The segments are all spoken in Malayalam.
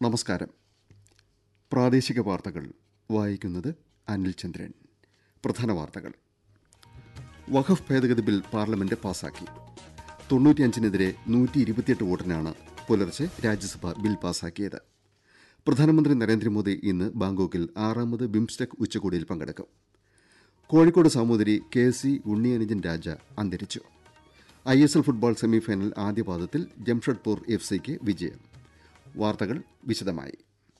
നമസ്കാരം പ്രാദേശിക വാർത്തകൾ വായിക്കുന്നത് അനിൽ ചന്ദ്രൻ പ്രധാന വാർത്തകൾ വഖഫ് ഭേദഗതി ബിൽ പാർലമെന്റ് പാസാക്കി തൊണ്ണൂറ്റിയഞ്ചിനെതിരെ നൂറ്റി ഇരുപത്തിയെട്ട് വോട്ടിനാണ് പുലർച്ചെ രാജ്യസഭ ബിൽ പാസാക്കിയത് പ്രധാനമന്ത്രി നരേന്ദ്രമോദി ഇന്ന് ബാങ്കോക്കിൽ ആറാമത് ബിംസ്റ്റെക് ഉച്ചകോടിയിൽ പങ്കെടുക്കും കോഴിക്കോട് സാമൂതിരി കെ സി ഉണ്ണിയനുജൻ രാജ അന്തരിച്ചു I S L football semifinal ആദ്യപാദത്തിൽ ജംഷഡ്പൂർ എഫ് സിക്ക് വിജയം വാർത്തകൾ വിശദമായി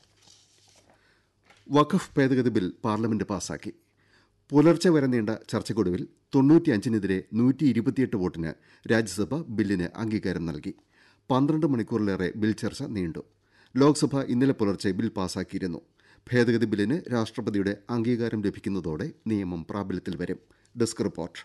വഖഫ് ഭേദഗതി ബിൽ പാർലമെന്റ് പാസാക്കി പുലർച്ചെ വരെ നീണ്ട ചർച്ചയ്ക്കൊടുവിൽ തൊണ്ണൂറ്റിയഞ്ചിനെതിരെ നൂറ്റി ഇരുപത്തിയെട്ട് വോട്ടിന് രാജ്യസഭ ബില്ലിന് അംഗീകാരം നൽകി പന്ത്രണ്ട് മണിക്കൂറിലേറെ ബിൽ ചർച്ച നീണ്ടു ലോക്സഭ ഇന്നലെ പുലർച്ചെ ബിൽ പാസാക്കിയിരുന്നു ഭേദഗതി ബില്ലിന് രാഷ്ട്രപതിയുടെ അംഗീകാരം ലഭിക്കുന്നതോടെ നിയമം പ്രാബല്യത്തിൽ വരും ഡെസ്ക് റിപ്പോർട്ട്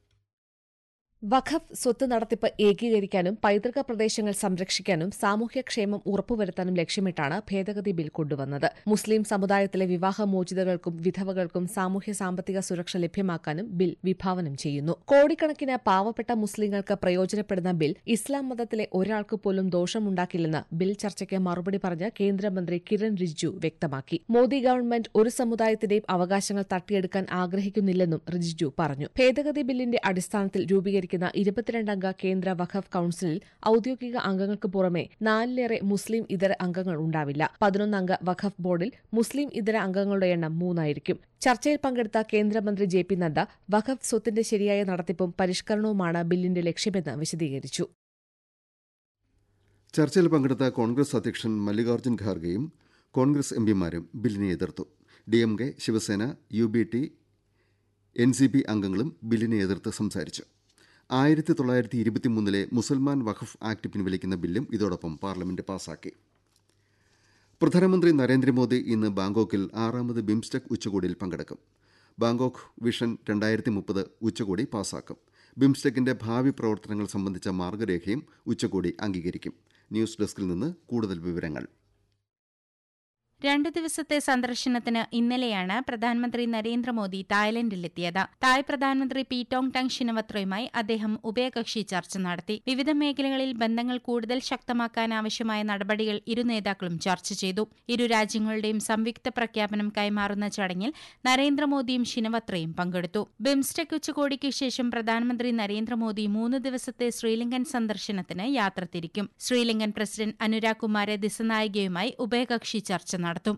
വഖഫ് സ്വത്ത് നടത്തിപ്പ് ഏകീകരിക്കാനും പൈതൃക പ്രദേശങ്ങൾ സംരക്ഷിക്കാനും സാമൂഹ്യക്ഷേമം ഉറപ്പുവരുത്താനും ലക്ഷ്യമിട്ടാണ് ഭേദഗതി ബിൽ കൊണ്ടുവന്നത് മുസ്ലിം സമുദായത്തിലെ വിവാഹമോചിതകൾക്കും വിധവകൾക്കും സാമൂഹ്യ സാമ്പത്തിക സുരക്ഷ ലഭ്യമാക്കാനും ബിൽ വിഭാവനം ചെയ്യുന്നു കോടിക്കണക്കിന് പാവപ്പെട്ട മുസ്ലിങ്ങൾക്ക് പ്രയോജനപ്പെടുന്ന ബിൽ ഇസ്ലാം മതത്തിലെ ഒരാൾക്ക് പോലും ദോഷമുണ്ടാക്കില്ലെന്ന് ബിൽ ചർച്ചയ്ക്ക് മറുപടി പറഞ്ഞ് കേന്ദ്രമന്ത്രി കിരൺ റിജിജു വ്യക്തമാക്കി മോദി ഗവൺമെന്റ് ഒരു സമുദായത്തിന്റെയും അവകാശങ്ങൾ തട്ടിയെടുക്കാൻ ആഗ്രഹിക്കുന്നില്ലെന്നും റിജിജു പറഞ്ഞു ഭേദഗതി ബില്ലിന്റെ അടിസ്ഥാനത്തിൽ രൂപീകരിക്കുന്ന പ്രവർത്തിക്കുന്ന ഇരുപത്തിരണ്ടംഗ കേന്ദ്ര വഖഫ് കൌൺസിലിൽ ഔദ്യോഗിക അംഗങ്ങൾക്ക് പുറമെ നാലിലേറെ മുസ്ലിം ഇതര അംഗങ്ങൾ ഉണ്ടാവില്ല പതിനൊന്നംഗ വഖഫ് ബോർഡിൽ മുസ്ലിം ഇതര അംഗങ്ങളുടെ എണ്ണം മൂന്നായിരിക്കും ചർച്ചയിൽ പങ്കെടുത്ത കേന്ദ്രമന്ത്രി ജെ പി നദ്ദ വഖഫ് സ്വത്തിന്റെ ശരിയായ നടത്തിപ്പും പരിഷ്കരണവുമാണ് ബില്ലിന്റെ ലക്ഷ്യമെന്ന് വിശദീകരിച്ചു ചർച്ചയിൽ പങ്കെടുത്ത കോൺഗ്രസ് അധ്യക്ഷൻ മല്ലികാർജ്ജുൻ ഖാർഗെയും കോൺഗ്രസ് എംപിമാരും ബില്ലിനെ എതിർത്തു DMK Shivsena U B T N C P അംഗങ്ങളും ബില്ലിനെ എതിർത്ത് സംസാരിച്ചു ആയിരത്തി തൊള്ളായിരത്തി ഇരുപത്തിമൂന്നിലെ മുസൽമാൻ വഖഫ് ആക്ട് പിൻവലിക്കുന്ന ബില്ലും ഇതോടൊപ്പം പാർലമെന്റ് പാസാക്കി പ്രധാനമന്ത്രി നരേന്ദ്രമോദി ഇന്ന് ബാങ്കോക്കിൽ ആറാമത് ബിംസ്റ്റെക് ഉച്ചകോടിയിൽ പങ്കെടുക്കും ബാങ്കോക്ക് വിഷൻ രണ്ടായിരത്തി മുപ്പത് ഉച്ചകോടി പാസാക്കും ബിംസ്റ്റെക്കിന്റെ ഭാവി പ്രവർത്തനങ്ങൾ സംബന്ധിച്ച മാർഗരേഖയും ഉച്ചകോടി അംഗീകരിക്കും ന്യൂസ് ഡെസ്കിൽ നിന്ന് കൂടുതൽ വിവരങ്ങൾ രണ്ടു ദിവസത്തെ സന്ദർശനത്തിന് ഇന്നലെയാണ് പ്രധാനമന്ത്രി നരേന്ദ്രമോദി തായ്ലൻഡിലെത്തിയത് തായ് പ്രധാനമന്ത്രി പീറ്റോങ് ടങ് ഷിനവത്രയുമായി അദ്ദേഹം ഉഭയകക്ഷി ചർച്ച നടത്തി വിവിധ മേഖലകളിൽ ബന്ധങ്ങൾ കൂടുതൽ ശക്തമാക്കാൻ ആവശ്യമായ നടപടികൾ ഇരു നേതാക്കളും ചർച്ച ചെയ്തു ഇരു രാജ്യങ്ങളുടെയും സംയുക്ത പ്രഖ്യാപനം കൈമാറുന്ന ചടങ്ങിൽ നരേന്ദ്രമോദിയും ഷിനവത്രയും പങ്കെടുത്തു ബിംസ്റ്റെക് ഉച്ചകോടിക്ക് ശേഷം പ്രധാനമന്ത്രി നരേന്ദ്രമോദി മൂന്ന് ദിവസത്തെ ശ്രീലങ്കൻ സന്ദർശനത്തിന് യാത്ര തിരിക്കും ശ്രീലങ്കൻ പ്രസിഡന്റ് അനുരാഗ് കുമാര ദിസനായികയുമായി ഉഭയകക്ഷി ചർച്ച നടത്തും നടത്തും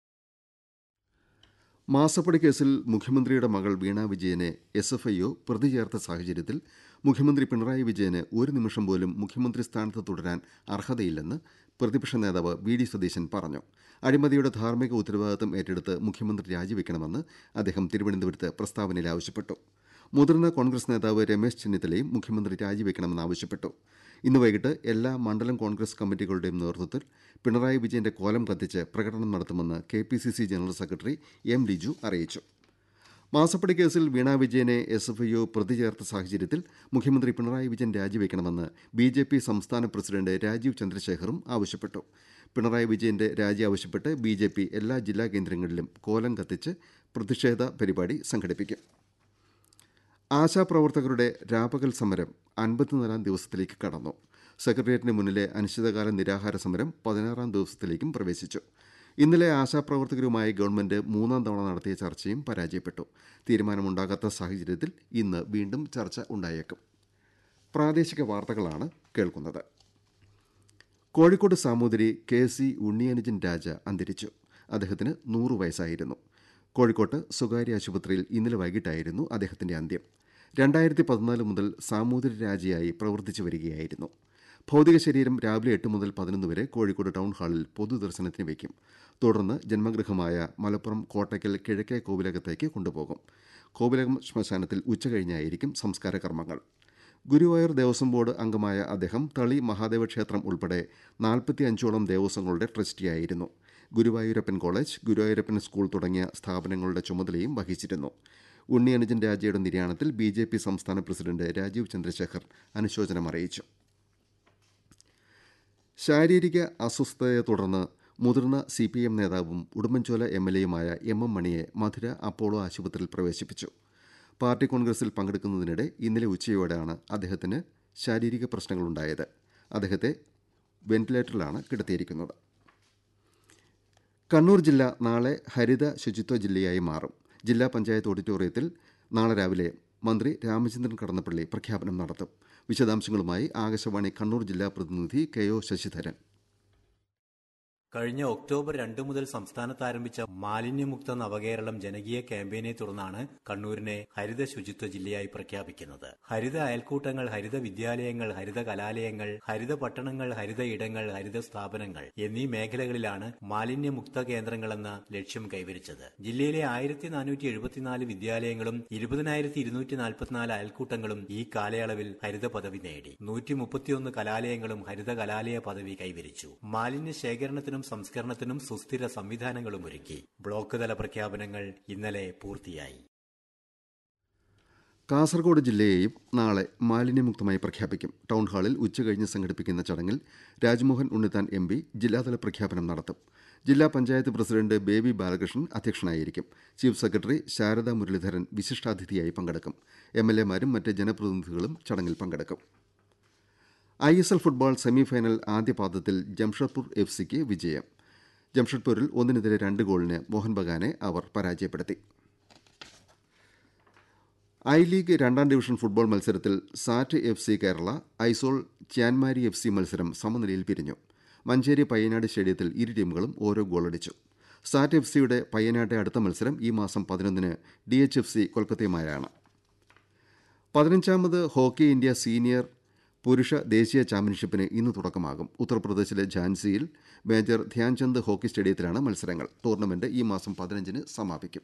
മാസപ്പടി കേസിൽ മുഖ്യമന്ത്രിയുടെ മകൾ വീണ വിജയനെ എസ് എഫ് ഐ ഒ പ്രതി ചേർത്ത സാഹചര്യത്തിൽ മുഖ്യമന്ത്രി പിണറായി വിജയന് ഒരു നിമിഷം പോലും മുഖ്യമന്ത്രി സ്ഥാനത്ത് തുടരാൻ അർഹതയില്ലെന്ന് പ്രതിപക്ഷ നേതാവ് വി ഡി സതീശൻ പറഞ്ഞു അഴിമതിയുടെ ധാർമ്മിക ഉത്തരവാദിത്തം ഏറ്റെടുത്ത് മുഖ്യമന്ത്രി രാജിവെക്കണമെന്ന് അദ്ദേഹം തിരുവനന്തപുരത്ത് പ്രസ്താവനയിൽ ആവശ്യപ്പെട്ടു മുതിർന്ന കോൺഗ്രസ് നേതാവ് രമേശ് ചെന്നിത്തലയും മുഖ്യമന്ത്രി രാജിവെക്കണമെന്ന് ആവശ്യപ്പെട്ടു ഇന്ന് വൈകിട്ട് എല്ലാ മണ്ഡലം കോൺഗ്രസ് കമ്മിറ്റികളുടെയും നേതൃത്വത്തിൽ പിണറായി വിജയന്റെ കോലം കത്തിച്ച് പ്രകടനം നടത്തുമെന്ന് K P C C general secretary M Liju അറിയിച്ചു മാസപ്പടി കേസിൽ വീണ വിജയനെ എസ് എഫ് ഐ ഒ പ്രതി ചേർത്ത സാഹചര്യത്തിൽ മുഖ്യമന്ത്രി പിണറായി വിജയൻ രാജിവെക്കണമെന്ന് ബി ജെ പി സംസ്ഥാന പ്രസിഡന്റ് രാജീവ് ചന്ദ്രശേഖറും ആവശ്യപ്പെട്ടു പിണറായി വിജയന്റെ രാജി ആവശ്യപ്പെട്ട് ബി ജെ പി എല്ലാ ജില്ലാ കേന്ദ്രങ്ങളിലും കോലം കത്തിച്ച് പ്രതിഷേധ പരിപാടി സംഘടിപ്പിക്കും ആശാപ്രവർത്തകരുടെ രാപകൽ സമരം അൻപത്തിനാലാം ദിവസത്തിലേക്ക് കടന്നു സെക്രട്ടേറിയറ്റിന് മുന്നിലെ അനിശ്ചിതകാല നിരാഹാര സമരം പതിനാറാം ദിവസത്തിലേക്കും പ്രവേശിച്ചു ഇന്നലെ ആശാപ്രവർത്തകരുമായി ഗവൺമെന്റ് മൂന്നാം തവണ നടത്തിയ ചർച്ചയും പരാജയപ്പെട്ടു തീരുമാനമുണ്ടാകാത്ത സാഹചര്യത്തിൽ ഇന്ന് വീണ്ടും ചർച്ച ഉണ്ടായേക്കും പ്രാദേശിക വാർത്തകളാണ് കേൾക്കുന്നത് കോഴിക്കോട് സാമൂതിരി കെ സി ഉണ്ണിയനുജൻ രാജ അന്തരിച്ചു അദ്ദേഹത്തിന് നൂറ് വയസ്സായിരുന്നു കോഴിക്കോട്ട് സ്വകാര്യ ആശുപത്രിയിൽ ഇന്നലെ വൈകിട്ടായിരുന്നു അദ്ദേഹത്തിന്റെ അന്ത്യം രണ്ടായിരത്തി പതിനാല് മുതൽ സാമൂതിരി രാജയായി പ്രവർത്തിച്ചു വരികയായിരുന്നു ഭൗതിക ശരീരം രാവിലെ എട്ട് മുതൽ പതിനൊന്ന് വരെ കോഴിക്കോട് ടൗൺ ഹാളിൽ പൊതുദർശനത്തിന് വയ്ക്കും തുടർന്ന് ജന്മഗൃഹമായ മലപ്പുറം കോട്ടയ്ക്കൽ കിഴക്കേ കോവിലകത്തേക്ക് കൊണ്ടുപോകും കോവിലകം ശ്മശാനത്തിൽ ഉച്ചകഴിഞ്ഞായിരിക്കും സംസ്കാര കർമ്മങ്ങൾ ഗുരുവായൂർ ദേവസ്വം ബോർഡ് അംഗമായ അദ്ദേഹം തളി മഹാദേവ ക്ഷേത്രം ഉൾപ്പെടെ നാൽപ്പത്തിയഞ്ചോളം ദേവസ്വങ്ങളുടെ ട്രസ്റ്റിയായിരുന്നു ഗുരുവായൂരപ്പൻ കോളേജ് ഗുരുവായൂരപ്പൻ സ്കൂൾ തുടങ്ങിയ സ്ഥാപനങ്ങളുടെ ചുമതലയും വഹിച്ചിരുന്നു ഉണ്ണിയനുജൻ രാജയുടെ നിര്യാണത്തിൽ ബി ജെ പി സംസ്ഥാന പ്രസിഡന്റ് രാജീവ് ചന്ദ്രശേഖർ അനുശോചനം അറിയിച്ചു ശാരീരിക അസ്വസ്ഥതയെ തുടർന്ന് മുതിർന്ന സി പി എം നേതാവും ഉടുമ്പൻചോല എം എൽ എയുമായ എം എം മണിയെ മധുര അപ്പോളോ ആശുപത്രിയിൽ പ്രവേശിപ്പിച്ചു പാർട്ടി കോൺഗ്രസിൽ പങ്കെടുക്കുന്നതിനിടെ ഇന്നലെ ഉച്ചയോടെയാണ് അദ്ദേഹത്തിന് ശാരീരിക പ്രശ്നങ്ങളുണ്ടായത് അദ്ദേഹത്തെ വെന്റിലേറ്ററിലാണ് കിടത്തിയിരിക്കുന്നത് കണ്ണൂർ ജില്ല നാളെ ഹരിത ശുചിത്വ ജില്ലയായി മാറും ജില്ലാ പഞ്ചായത്ത് ഓഡിറ്റോറിയത്തിൽ നാളെ രാവിലെ മന്ത്രി രാമചന്ദ്രൻ കടന്നപ്പള്ളി പ്രഖ്യാപനം നടത്തും വിശദാംശങ്ങളുമായി ആകാശവാണി കണ്ണൂർ ജില്ലാ പ്രതിനിധി കെ ഒ ശശിധരൻ കഴിഞ്ഞ ഒക്ടോബർ രണ്ടു മുതൽ സംസ്ഥാനത്ത് ആരംഭിച്ച മാലിന്യമുക്ത നവകേരളം ജനകീയ ക്യാമ്പയിനെ തുടർന്നാണ് കണ്ണൂരിനെ ഹരിത ശുചിത്വ ജില്ലയായി പ്രഖ്യാപിക്കുന്നത് ഹരിത അയൽക്കൂട്ടങ്ങൾ ഹരിത വിദ്യാലയങ്ങൾ ഹരിത കലാലയങ്ങൾ ഹരിത പട്ടണങ്ങൾ ഹരിത ഇടങ്ങൾ ഹരിത സ്ഥാപനങ്ങൾ എന്നീ മേഖലകളിലാണ് മാലിന്യമുക്ത കേന്ദ്രങ്ങളെന്ന ലക്ഷ്യം കൈവരിച്ചത് ജില്ലയിലെ ആയിരത്തി നാനൂറ്റി എഴുപത്തിനാല് വിദ്യാലയങ്ങളും ഇരുപതിനായിരത്തി ഇരുന്നൂറ്റി നാൽപ്പത്തിനാല് അയൽക്കൂട്ടങ്ങളും ഈ കാലയളവിൽ ഹരിത പദവി നേടി നൂറ്റി മുപ്പത്തിയൊന്ന് കലാലയങ്ങളും ഹരിത കലാലയ പദവി കൈവരിച്ചു മാലിന്യ ശേഖരണത്തിനും സംസ്കരണത്തിനും സുസ്ഥിര സംവിധാനങ്ങളും ഒരുക്കി ബ്ലോക്ക് തല പ്രഖ്യാപനങ്ങൾ ഇന്നലെ പൂർത്തിയായി കാസർഗോഡ് ജില്ലയെയും നാളെ മാലിന്യമുക്തമായി പ്രഖ്യാപിക്കും ടൗൺ ഹാളിൽ ഉച്ചകഴിഞ്ഞ് സംഘടിപ്പിക്കുന്ന ചടങ്ങിൽ രാജ്മോഹൻ ഉണ്ണിത്താൻ എം പി ജില്ലാതല പ്രഖ്യാപനം നടത്തും ജില്ലാ പഞ്ചായത്ത് പ്രസിഡന്റ് ബേബി ബാലകൃഷ്ണൻ അധ്യക്ഷനായിരിക്കും ചീഫ് സെക്രട്ടറി ശാരദാ മുരളീധരൻ വിശിഷ്ടാതിഥിയായി പങ്കെടുക്കും എം എൽ എമാരും മറ്റ് ജനപ്രതിനിധികളും ചടങ്ങിൽ പങ്കെടുക്കും I S L football semifinal ആദ്യപാദത്തിൽ ജംഷഡ്പൂർ എഫ് സിക്ക് വിജയം ജംഷഡ്പൂരിൽ ഒന്നിനെതിരെ രണ്ട് ഗോളിന് മോഹൻ ബഗാനെ അവർ പരാജയപ്പെടുത്തി ഐ ലീഗ് രണ്ടാം ഡിവിഷൻ ഫുട്ബോൾ മത്സരത്തിൽ SAT F C Kerala Aizawl Chanmari F C മത്സരം സമനിലയിൽ പിരിഞ്ഞു മഞ്ചേരി പയ്യനാട് സ്റ്റേഡിയത്തിൽ ഇരു ടീമുകളും ഓരോ ഗോളടിച്ചു സാറ്റ് എഫ് സിയുടെ പയ്യനാട്ടെ അടുത്ത മത്സരം ഈ മാസം പതിനൊന്നിന് ഡി എച്ച് എഫ് സി കൊൽക്കത്തയുമായാണ് പതിനഞ്ചാമത് ഹോക്കി ഇന്ത്യ സീനിയർ പുരുഷ ദേശീയ ചാമ്പ്യൻഷിപ്പിന് ഇന്ന് തുടക്കമാകും ഉത്തർപ്രദേശിലെ ഝാൻസിയിൽ മേജർ ധ്യാൻചന്ദ് ഹോക്കി സ്റ്റേഡിയത്തിലാണ് മത്സരങ്ങൾ ടൂർണമെന്റ് ഈ മാസം പതിനഞ്ചിന് സമാപിക്കും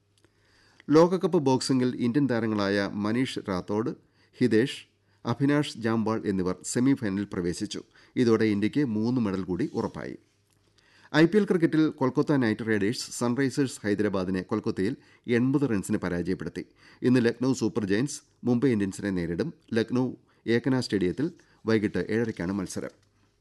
ലോകകപ്പ് ബോക്സിംഗിൽ ഇന്ത്യൻ താരങ്ങളായ മനീഷ് റാത്തോഡ് ഹിതേഷ് അഭിനാഷ് ജാംബാൾ എന്നിവർ സെമിഫൈനലിൽ പ്രവേശിച്ചു ഇതോടെ ഇന്ത്യയ്ക്ക് മൂന്ന് മെഡൽ കൂടി ഉറപ്പായി ഐ പി എൽ ക്രിക്കറ്റിൽ കൊൽക്കത്ത നൈറ്റ് റൈഡേഴ്സ് സൺറൈസേഴ്സ് ഹൈദരാബാദിനെ കൊൽക്കത്തയിൽ എൺപത് റൺസിന് പരാജയപ്പെടുത്തി ഇന്ന് ലക്നൌ സൂപ്പർ ജയൻസ് മുംബൈ ഇന്ത്യൻസിനെ നേരിടും ലക്നൌ ഏകന സ്റ്റേഡിയത്തിൽ വൈകിട്ട് ഏഴരയ്ക്കാണ് മത്സരം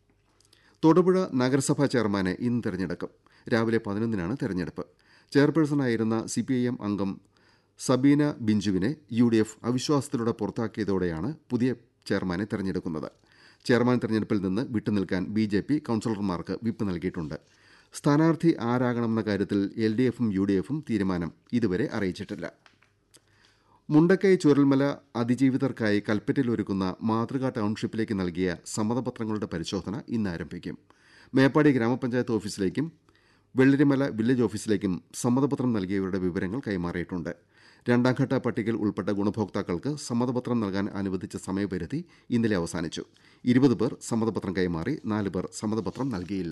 തൊടുപുഴ നഗരസഭാ ചെയർമാനെ ഇന്ന് തെരഞ്ഞെടുക്കും രാവിലെ പതിനൊന്നിനാണ് തെരഞ്ഞെടുപ്പ് ചെയർപേഴ്സണായിരുന്ന സി പി ഐ എം അംഗം സബീന ബിഞ്ചുവിനെ യു ഡി എഫ് അവിശ്വാസത്തിലൂടെ പുറത്താക്കിയതോടെയാണ് പുതിയ ചെയർമാനെ തെരഞ്ഞെടുക്കുന്നത് ചെയർമാൻ തെരഞ്ഞെടുപ്പിൽ നിന്ന് വിട്ടുനിൽക്കാൻ ബി ജെ പി കൌൺസിലർമാർക്ക് വിപ്പ് നൽകിയിട്ടുണ്ട് സ്ഥാനാർത്ഥി ആരാകണമെന്ന കാര്യത്തിൽ എൽ ഡി എഫും യു ഡി എഫും തീരുമാനം ഇതുവരെ അറിയിച്ചിട്ടില്ല മുണ്ടക്കൈ ചുരൽമല അതിജീവിതർക്കായി കൽപ്പറ്റയിൽ ഒരുക്കുന്ന മാതൃകാ ടൗൺഷിപ്പിലേക്ക് നൽകിയ സമ്മതപത്രങ്ങളുടെ പരിശോധന ഇന്ന് ആരംഭിക്കും മേപ്പാടി ഗ്രാമപഞ്ചായത്ത് ഓഫീസിലേക്കും വെള്ളിരിമല വില്ലേജ് ഓഫീസിലേക്കും സമ്മതപത്രം നൽകിയവരുടെ വിവരങ്ങൾ കൈമാറിയിട്ടുണ്ട് രണ്ടാംഘട്ട പട്ടികയിൽ ഉൾപ്പെട്ട ഗുണഭോക്താക്കൾക്ക് സമ്മതപത്രം നൽകാൻ അനുവദിച്ച സമയപരിധി ഇന്നലെ അവസാനിച്ചു ഇരുപത് പേർ സമ്മതപത്രം കൈമാറി നാല് പേർ സമ്മതപത്രം നൽകിയില്ല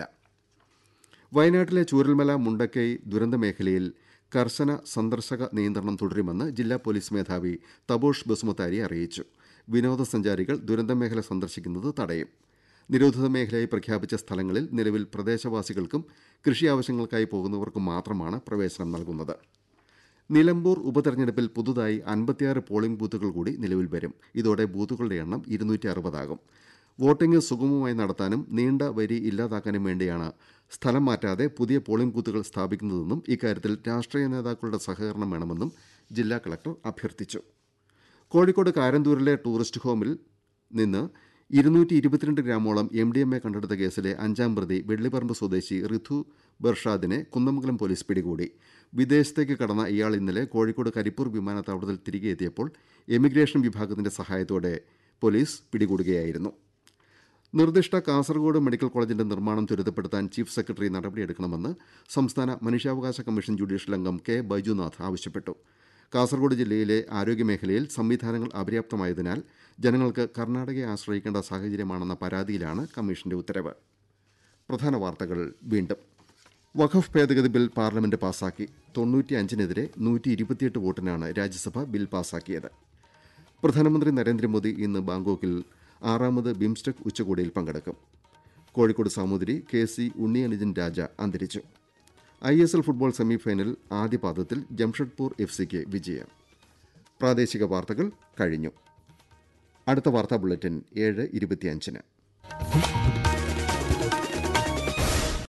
വയനാട്ടിലെ ചൂരൽമല മുണ്ടക്കൈ ദുരന്ത മേഖലയിൽ കർശന സന്ദർശക നിയന്ത്രണം തുടരുമെന്ന് ജില്ലാ പോലീസ് മേധാവി തബോഷ് ബസുമതാരി അറിയിച്ചു വിനോദസഞ്ചാരികൾ ദുരന്ത മേഖല സന്ദർശിക്കുന്നത് തടയും നിരോധിത മേഖലയായി പ്രഖ്യാപിച്ച സ്ഥലങ്ങളിൽ നിലവിൽ പ്രദേശവാസികൾക്കും കൃഷി ആവശ്യങ്ങൾക്കായി പോകുന്നവർക്കും മാത്രമാണ് പ്രവേശനം നൽകുന്നത് നിലമ്പൂർ ഉപതെരഞ്ഞെടുപ്പിൽ പുതുതായി അൻപത്തിയാറ് പോളിംഗ് ബൂത്തുകൾ കൂടി നിലവിൽ വരും ഇതോടെ ബൂത്തുകളുടെ എണ്ണം ഇരുന്നൂറ്റി അറുപതാകും വോട്ടിംഗ് സുഗമമായി നടത്താനും നീണ്ട വരി ഇല്ലാതാക്കാനും വേണ്ടിയാണ് സ്ഥലം മാറ്റാതെ പുതിയ പോളിംഗ് ബൂത്തുകൾ സ്ഥാപിക്കുന്നതെന്നും ഇക്കാര്യത്തിൽ രാഷ്ട്രീയ നേതാക്കളുടെ സഹകരണം വേണമെന്നും ജില്ലാ കളക്ടർ അഭ്യർത്ഥിച്ചു കോഴിക്കോട് കാരന്തൂരിലെ ടൂറിസ്റ്റ് ഹോമിൽ നിന്ന് ഇരുന്നൂറ്റി ഇരുപത്തിരണ്ട് ഗ്രാമോളം എം ഡി എം എ കണ്ടെടുത്ത കേസിലെ അഞ്ചാം പ്രതി വെള്ളിപ്പറമ്പ് സ്വദേശി ഋതു ബർഷാദിനെ കുന്നമംഗലം പോലീസ് പിടികൂടി വിദേശത്തേക്ക് കടന്ന ഇയാൾ ഇന്നലെ കോഴിക്കോട് കരിപ്പൂർ വിമാനത്താവളത്തിൽ തിരികെ എത്തിയപ്പോൾ എമിഗ്രേഷൻ വിഭാഗത്തിന്റെ സഹായത്തോടെ പോലീസ് പിടികൂടുകയായിരുന്നു നിർദ്ദിഷ്ട കാസർഗോഡ് മെഡിക്കൽ കോളേജിന്റെ നിർമ്മാണം ത്വരിതപ്പെടുത്താൻ ചീഫ് സെക്രട്ടറി നടപടിയെടുക്കണമെന്ന് സംസ്ഥാന മനുഷ്യാവകാശ കമ്മീഷൻ ജുഡീഷ്യൽ അംഗം കെ ബൈജുനാഥ് ആവശ്യപ്പെട്ടു കാസർഗോഡ് ജില്ലയിലെ ആരോഗ്യമേഖലയിൽ സംവിധാനങ്ങൾ അപര്യാപ്തമായതിനാൽ ജനങ്ങൾക്ക് കർണാടകയെ ആശ്രയിക്കേണ്ട സാഹചര്യമാണെന്ന പരാതിയിലാണ് കമ്മീഷന്റെ ഉത്തരവ് പ്രധാന വാർത്തകൾ വീണ്ടും വഖഫ് ഭേദഗതി ബിൽ പാർലമെന്റ് പാസാക്കി തൊണ്ണൂറ്റിയഞ്ചിനെതിരെ നൂറ്റി ഇരുപത്തിയെട്ട് വോട്ടിനാണ് രാജ്യസഭ ബിൽ പാസാക്കിയത് പ്രധാനമന്ത്രി നരേന്ദ്രമോദി ഇന്ന് ബാങ്കോക്കിൽ ആറാമത് ബിംസ്റ്റെക് ഉച്ചകോടിയിൽ പങ്കെടുക്കും കോഴിക്കോട് സാമൂതിരി കെ സി ഉണ്ണിയനുജൻ രാജ അന്തരിച്ചു I S L football semifinal ആദ്യ പാദത്തിൽ ജംഷഡ്പൂർ എഫ് സിക്ക് വിജയം പ്രാദേശിക വാർത്തകൾ കഴിഞ്ഞു അടുത്ത വാർത്താ ബുള്ളറ്റിൻ ഏഴ് ഇരുപത്തിയഞ്ചിന്